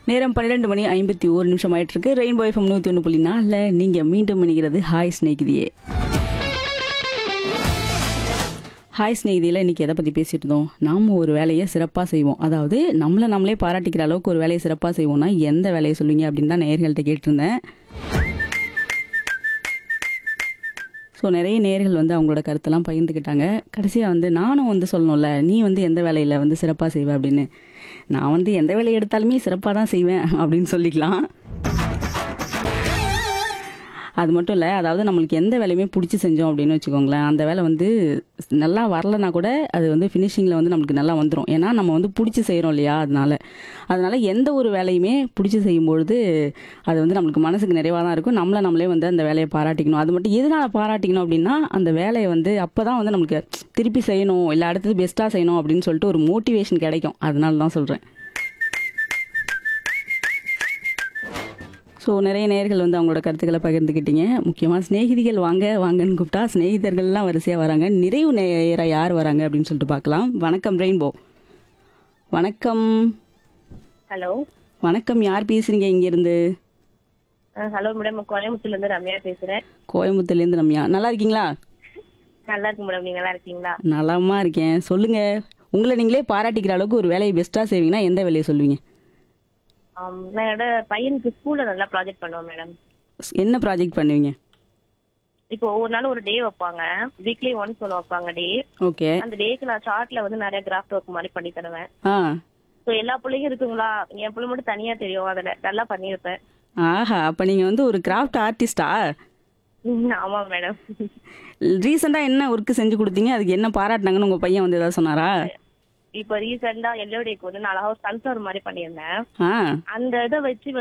நேரம் பன்னிரெண்டு மணி ஐம்பத்தி ஒரு நிமிஷம் ஆயிட்டு இருக்கு ரெயின்போ எஃப்எம் நூற்றி ஒன்று புள்ளி நாலில் நீங்கள் மீண்டும் இணைகிறது ஹாய் ஸ்நேகிதியே ஹாய் ஸ்நேகிதியில் இன்றைக்கி எதை பற்றி பேசிட்டு இருந்தோம் நாம் ஒரு வேலையை சிறப்பாக செய்வோம் அதாவது நம்மளை நம்மளே பாராட்டிக்கிற அளவுக்கு ஒரு வேலையை சிறப்பாக செய்வோம்னா எந்த வேலையை சொல்லுவீங்க அப்படின்னு தான் நேர்கள்ட்ட கேட்டிருந்தேன் ஸோ நிறைய நேர்கள் வந்து அவங்களோட கருத்தெல்லாம் பகிர்ந்துக்கிட்டாங்க கடைசியாக வந்து நானும் வந்து சொல்லணும்ல நீ வந்து எந்த வேலையில் வந்து சிறப்பாக செய்வ அப்படின்னு நான் வந்து எந்த வேலையை எடுத்தாலுமே சிறப்பாக தான் செய்வேன் அப்படின்னு சொல்லிக்கலாம் அது மட்டும் இல்லை அதாவது நம்மளுக்கு எந்த வேலையுமே பிடிச்சி செஞ்சோம் அப்படின்னு வச்சுக்கோங்களேன் அந்த வேலை வந்து நல்லா வரலனா கூட அது வந்து ஃபினிஷிங்கில் வந்து நம்மளுக்கு நல்லா வந்துடும் ஏன்னா நம்ம வந்து பிடிச்சி செய்கிறோம் இல்லையா அதனால அதனால எந்த ஒரு வேலையுமே பிடிச்சி செய்யும்பொழுது அது வந்து நம்மளுக்கு மனசுக்கு நிறைவாக தான் இருக்கும் நம்மளை நம்மளே வந்து அந்த வேலையை பாராட்டிக்கணும் அது மட்டும் எதனால் பாராட்டிக்கணும் அப்படின்னா அந்த வேலையை வந்து அப்போ தான் வந்து நமக்கு திருப்பி செய்யணும் இல்லை அடுத்தது பெஸ்ட்டாக செய்யணும் அப்படின்னு சொல்லிட்டு ஒரு மோட்டிவேஷன் கிடைக்கும் அதனால தான் சொல்கிறேன் ஸோ நிறைய நேர்கள் வந்து அவங்களோட கருத்துக்களை பகிர்ந்துக்கிட்டீங்க முக்கியமாக சிநேகிதிகள் வாங்க வாங்கன்னு கூப்பிட்டா சிநேகிதர்கள்லாம் வரிசையாக வராங்க நிறைவு நேராக யார் வராங்க அப்படின்னு சொல்லிட்டு பார்க்கலாம் வணக்கம் ரெயின்போ வணக்கம் ஹலோ வணக்கம் யார் பேசுறீங்க இங்கேருந்து ஹலோ மேடம் கோயம்புத்தூர்ல இருந்து ரம்யா பேசுறேன் கோயம்புத்தூர்லேருந்து ரம்யா நல்லா இருக்கீங்களா நல்லா இருக்கு மேடம் நீங்க நல்லா இருக்கீங்களா நலமா இருக்கேன் சொல்லுங்க உங்களை நீங்களே பாராட்டிக்கிற அளவுக்கு ஒரு வேலையை பெஸ்ட்டாக செய்வீங்கன்னா எந்த வேலையை சொல்லுவீங்க ஆம், நான் என்னோட பையனுக்கு ஸ்கூல்ல நல்லா ப்ராஜெக்ட் பண்ணுவேன் மேடம் என்ன ப்ராஜெக்ட் பண்ணுவீங்க இப்போ ஒவ்வொரு நாள் ஒரு டே வைப்பாங்க வீக்லி ஒன்ஸ் ஒன்று வைப்பாங்க டே ஓகே அந்த டேக்கு நான் சார்ட்ல வந்து நிறைய கிராஃப்ட் ஒர்க் மாதிரி பண்ணி தருவேன் ஆ ஸோ எல்லா பிள்ளைங்க இருக்குங்களா என் பிள்ளை மட்டும் தனியா தெரியும் அதில் நல்லா பண்ணியிருப்பேன் ஆஹா அப்போ நீங்கள் வந்து ஒரு கிராஃப்ட் ஆர்டிஸ்டா ம், ஆமா மேடம் ரீசெண்டாக என்ன ஒர்க்கு செஞ்சு கொடுத்தீங்க அதுக்கு என்ன பாராட்டினாங்கன்னு உங்கள் பையன் வந்து ஏதாவது சொன்னாரா இப்போ ரீசெண்டா எல்லோ டேக்கு வந்து நான் அழகா சன்ஃபிளவர் மாதிரி பண்ணியிருந்தேன் ஆ அந்த இதை வச்சு